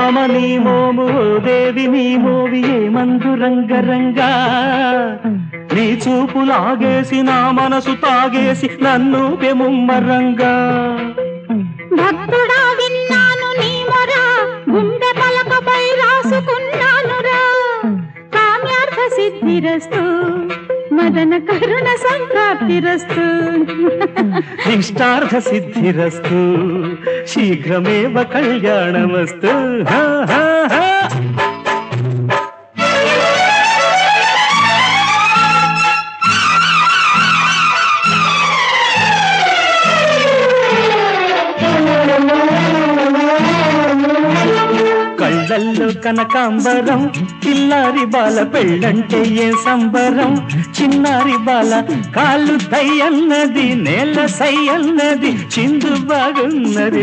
భామ నీ మోము ఓ దేవి నీ మోవి ఏమందు రంగరంగా నీ చూపు లాగేసి నా మనసు తాగేసి నన్ను పెముమ్మరంగా భక్తుడా విన్నాను నీ మొర గుండె పలకపై రాసుకున్నానురా కామ్యార్థ సిద్ధిరస్తు మదన కరుణ సంప్రాప్తిరస్తు ఇష్టార్థ సిద్ధిరస్తు శీఘ్రమేవ కళ్యాణమస్తు హా, హా, హా. కళ్ళల్లో కనకాంబరం చిన్నారి బాల పెళ్ళంటే ఏ సంబరం చిన్నారి బాల కాళ్ళు అన్నది నేల అన్నది చిందు బాగున్నది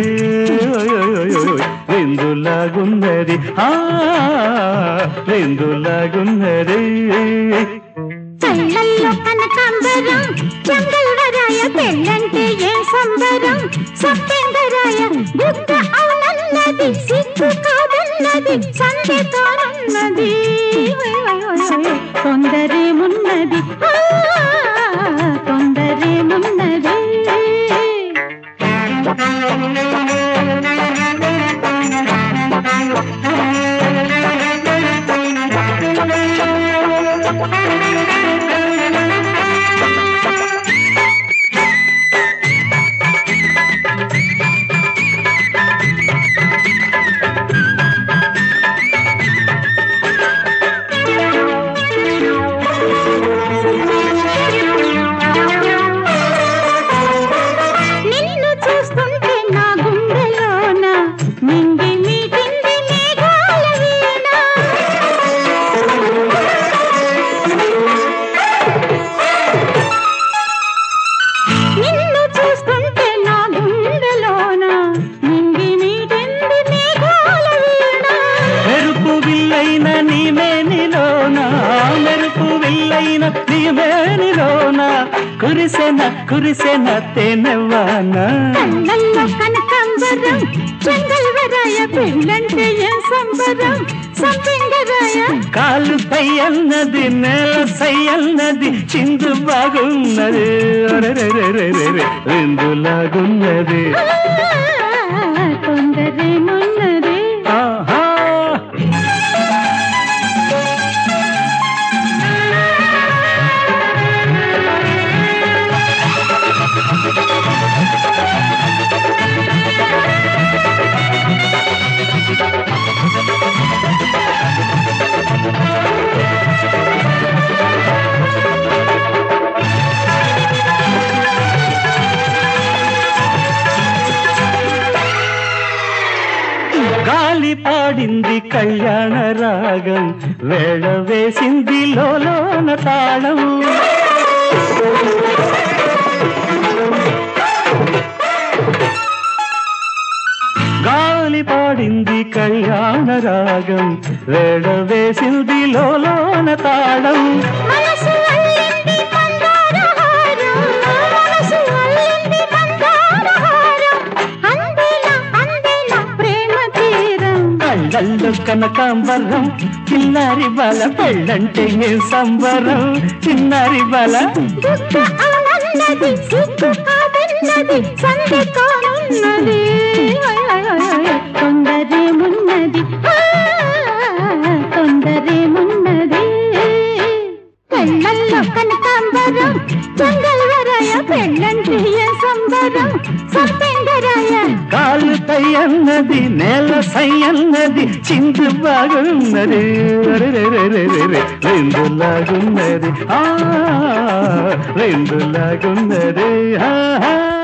రెందులాగున్నది ఆ రెందులాగున్నది కళ్ళల్లో కనకాంబరం చంగల్వరాయ పెళ్ళంటే ఏ సంబరం సప్తెంగరాయ బుద్ధ అవునన్నది సిగ్గు కాదన్నది సందేతోనున్నది తొందరేమున్నది ఆ, తొందరేమున్నది నిన్ను చూస్తుంటే నా గుండెలోన మింగి మీటింది మేఘాల వీణ నిన్ను చూస్తుంటే నా గుండెలోన మింగి మీటింది మేఘాల వీణ మెరుపు విల్లైన నీ మేనిలోన మెరుపు విల్లైన నీ మేనిలోన కురిసెన కురిసెన తేనెవాన కళ్ళల్లో కనకాంబరం చెంగల్వరాయ పెళ్ళంటే ఏ సంబరం సంపెంగరాయ కాలు అన్నది నేల అన్నది చిందు బాగున్నది అరెరెరెరెరెరె, రెండులాగున్నది తొందరేమున్నది ఆహా గాలి పాడింది కళ్యాణ రాగం వేళ వేసింది లోలోన తాళం గాలి పాడింది కళ్యాణ రాగం వేళ వేసింది లోలోన తాళం మనసు అల్లింది మందారహారం మనసు అల్లింది మందారహారం అందేలా అందేలా ప్రేమ తీరం కళ్ళల్లో కనకాంబరం చిన్నారి బల పెళ్ళంటే ఏ సంబరం చిన్నారి బల దుఃఖ అవునన్నది సిగ్గు కాదన్నది సంధి కానున్నది తొందరేమున్నది ఆ, తొందరేమున్నది కళ్ళల్లో కనకాంబరం చంగల్వరాయ పెళ్ళంటే ఏ సంబరం సంపెంగరాయ కాలు అన్నది నేల అన్నది చిందు బాగున్నది అరెరెరెరెరెరె, రెండులాగున్నది ఆ రెండులాగున్నది ఆహా